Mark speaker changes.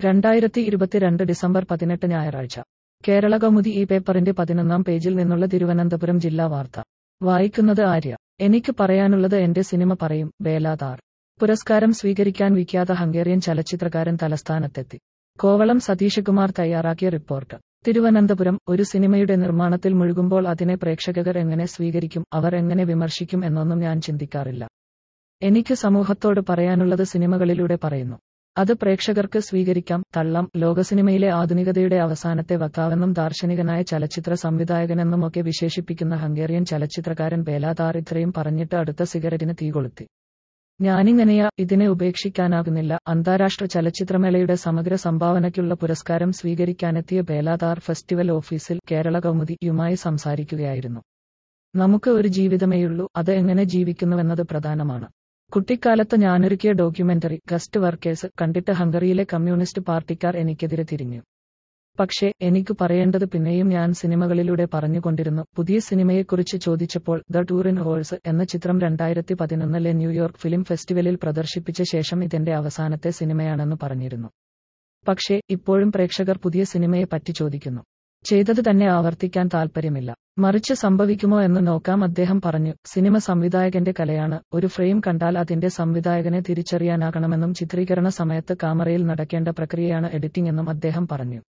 Speaker 1: രണ്ടായിരത്തി ഇരുപത്തിരണ്ട് ഡിസംബർ പതിനെട്ട് ഞായറാഴ്ച കേരള കൗമുദി ഈ പേപ്പറിന്റെ പതിനൊന്നാം പേജിൽ നിന്നുള്ള തിരുവനന്തപുരം ജില്ലാ വാർത്ത വായിക്കുന്നത് ആര്യ എനിക്ക് പറയാനുള്ളത് എന്റെ സിനിമ പറയും ബേലാതാർ പുരസ്കാരം സ്വീകരിക്കാൻ വിഖ്യാത ഹംഗേറിയൻ ചലച്ചിത്രകാരൻ തലസ്ഥാനത്തെത്തി കോവളം സതീഷകുമാർ തയ്യാറാക്കിയ റിപ്പോർട്ട് തിരുവനന്തപുരം ഒരു സിനിമയുടെ നിർമ്മാണത്തിൽ മുഴുകുമ്പോൾ അതിനെ പ്രേക്ഷകർ എങ്ങനെ സ്വീകരിക്കും അവർ എങ്ങനെ വിമർശിക്കും എന്നൊന്നും ഞാൻ ചിന്തിക്കാറില്ല എനിക്ക് സമൂഹത്തോട് പറയാനുള്ളത് സിനിമകളിലൂടെ പറയുന്നു അത് പ്രേക്ഷകർക്ക് സ്വീകരിക്കാം തള്ളാം ലോകസിനിമയിലെ ആധുനികതയുടെ അവസാനത്തെ വക്താവെന്നും ദാർശനികനായ ചലച്ചിത്ര സംവിധായകനെന്നുമൊക്കെ വിശേഷിപ്പിക്കുന്ന ഹംഗേറിയൻ ചലച്ചിത്രകാരൻ ബേലാതാർ ഇത്രയും പറഞ്ഞിട്ട് അടുത്ത സിഗരറ്റിന് തീ കൊളുത്തി ഞാനിങ്ങനെയാ ഇതിനെ ഉപേക്ഷിക്കാനാകുന്നില്ല അന്താരാഷ്ട്ര ചലച്ചിത്രമേളയുടെ സമഗ്ര സംഭാവനയ്ക്കുള്ള പുരസ്കാരം സ്വീകരിക്കാനെത്തിയ ബേലാതാർ ഫെസ്റ്റിവൽ ഓഫീസിൽ കേരള കൗമുദിയുമായി സംസാരിക്കുകയായിരുന്നു നമുക്ക് ഒരു ജീവിതമേയുള്ളൂ അത് എങ്ങനെ ജീവിക്കുന്നുവെന്നത് പ്രധാനമാണ് കുട്ടിക്കാലത്ത് ഞാനൊരുക്കിയ ഡോക്യുമെന്ററി ഗസ്റ്റ് വർക്കേഴ്സ് കണ്ടിട്ട് ഹംഗറിയിലെ കമ്മ്യൂണിസ്റ്റ് പാർട്ടിക്കാർ എനിക്കെതിരെ തിരിഞ്ഞു പക്ഷേ എനിക്ക് പറയേണ്ടത് പിന്നെയും ഞാൻ സിനിമകളിലൂടെ പറഞ്ഞുകൊണ്ടിരുന്നു പുതിയ സിനിമയെക്കുറിച്ച് ചോദിച്ചപ്പോൾ ദ ടൂർ ഇൻ ഹോൾസ് എന്ന ചിത്രം രണ്ടായിരത്തി പതിനൊന്നിലെ ന്യൂയോർക്ക് ഫിലിം ഫെസ്റ്റിവലിൽ പ്രദർശിപ്പിച്ച ശേഷം ഇതെന്റെ അവസാനത്തെ സിനിമയാണെന്ന് പറഞ്ഞിരുന്നു പക്ഷേ ഇപ്പോഴും പ്രേക്ഷകർ പുതിയ സിനിമയെ പറ്റി ചോദിക്കുന്നു ചെയ്തത് തന്നെ ആവർത്തിക്കാൻ താൽപ്പര്യമില്ല മറിച്ച് സംഭവിക്കുമോ എന്ന് നോക്കാം അദ്ദേഹം പറഞ്ഞു സിനിമ സംവിധായകന്റെ കലയാണ് ഒരു ഫ്രെയിം കണ്ടാൽ അതിന്റെ സംവിധായകനെ തിരിച്ചറിയാനാകണമെന്നും ചിത്രീകരണ സമയത്ത് കാമറയിൽ നടക്കേണ്ട പ്രക്രിയയാണ് എഡിറ്റിംഗ് എന്നും അദ്ദേഹം പറഞ്ഞു